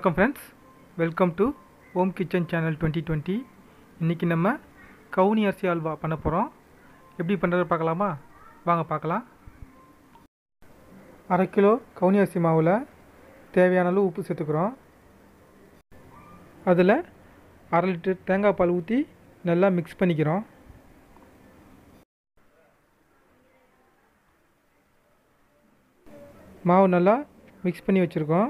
வணக்கம் friends welcome to home kitchen channel twenty twenty இன்றைக்கி நம்ம கவுனி அரிசி அல்வா பண்ண போகிறோம் எப்படி பண்ணுறது பார்க்கலாமா வாங்க பார்க்கலாம் அரை கிலோ கவுனி அரிசி மாவில் தேவையான அளவு உப்பு சேர்த்துக்கிறோம் அதில் அரை லிட்டர் தேங்காய் பால் ஊற்றி நல்லா மிக்ஸ் பண்ணிக்கிறோம் மாவு நல்லா மிக்ஸ் பண்ணி வச்சுருக்கோம்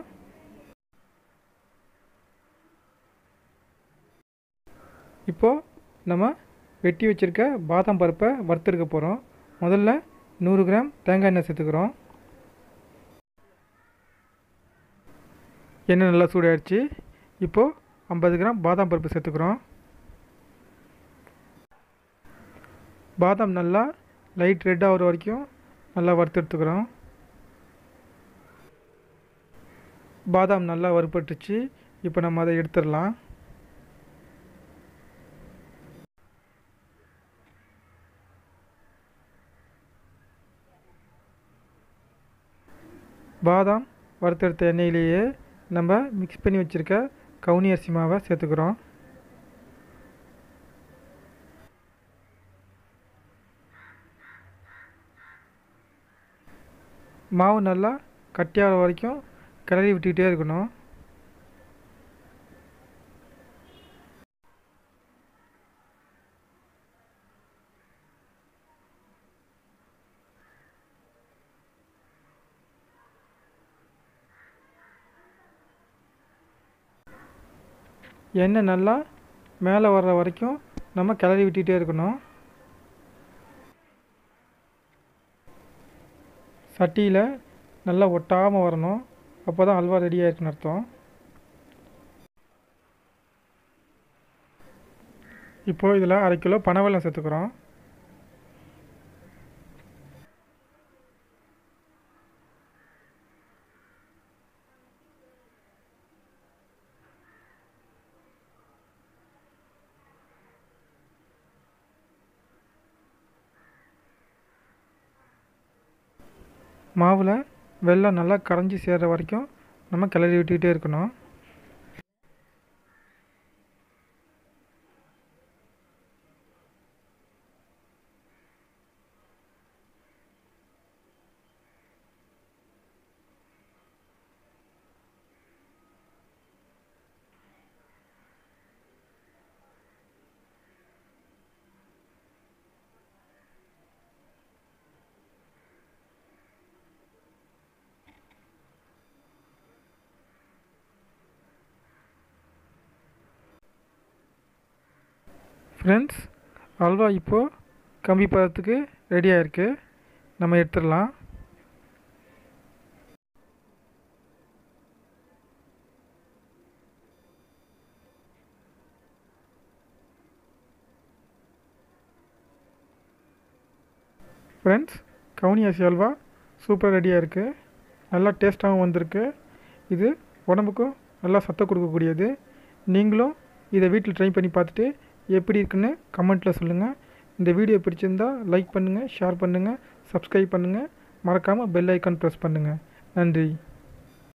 இப்போது நம்ம வெட்டி வச்சுருக்க பாதாம் பருப்பை வறுத்தெடுக்க போகிறோம் முதல்ல நூறு கிராம் தேங்காய் எண்ணெய் சேர்த்துக்கிறோம் எண்ணெய் நல்லா சூடாயிடுச்சு இப்போது ஐம்பது கிராம் பாதாம் பருப்பு சேர்த்துக்கிறோம் பாதாம் நல்லா லைட் ரெட் ஆகிற வரைக்கும் நல்லா வறுத்து எடுத்துக்கிறோம் பாதாம் நல்லா வறுபட்டுச்சு இப்போ நம்ம அதை எடுத்துடலாம் பாதாம் வறுத்தெடுத்த எண்ணெயிலேயே நம்ம மிக்ஸ் பண்ணி வச்சுருக்க கவுனி அரிசி மாவை சேர்த்துக்கிறோம் மாவு நல்லா கட்டியாகிற வரைக்கும் கிளறி விட்டுக்கிட்டே இருக்கணும் எண்ணெய் நல்லா மேலே வர்ற வரைக்கும் நம்ம கிளறி விட்டுகிட்டே இருக்கணும் சட்டியில் நல்லா ஒட்டாமல் வரணும் அப்போ தான் அல்வா ரெடியாக இருக்குன்னு அர்த்தம் இப்போது இதில் அரை கிலோ பனவெல்லம் சேர்த்துக்கிறோம் மாவில் வெள்ளம் நல்லா கரைஞ்சி சேர்கிற வரைக்கும் நம்ம கிளறி விட்டுக்கிட்டே இருக்கணும் ஃப்ரெண்ட்ஸ் அல்வா இப்போது கம்பி பதத்துக்கு ரெடியாக இருக்குது நம்ம எடுத்துடலாம் ஃப்ரெண்ட்ஸ் கவுனி அரிசி அல்வா சூப்பராக ரெடியாக இருக்குது நல்லா டேஸ்ட்டாகவும் வந்திருக்கு இது உடம்புக்கும் நல்லா சத்தம் கொடுக்கக்கூடியது நீங்களும் இதை வீட்டில் ட்ரை பண்ணி பார்த்துட்டு எப்படி இருக்குன்னு கமெண்ட்டில் சொல்லுங்கள் இந்த வீடியோ பிடிச்சிருந்தா லைக் பண்ணுங்கள் ஷேர் பண்ணுங்கள் சப்ஸ்கிரைப் பண்ணுங்கள் மறக்காமல் பெல் ஐக்கான் ப்ரெஸ் பண்ணுங்கள் நன்றி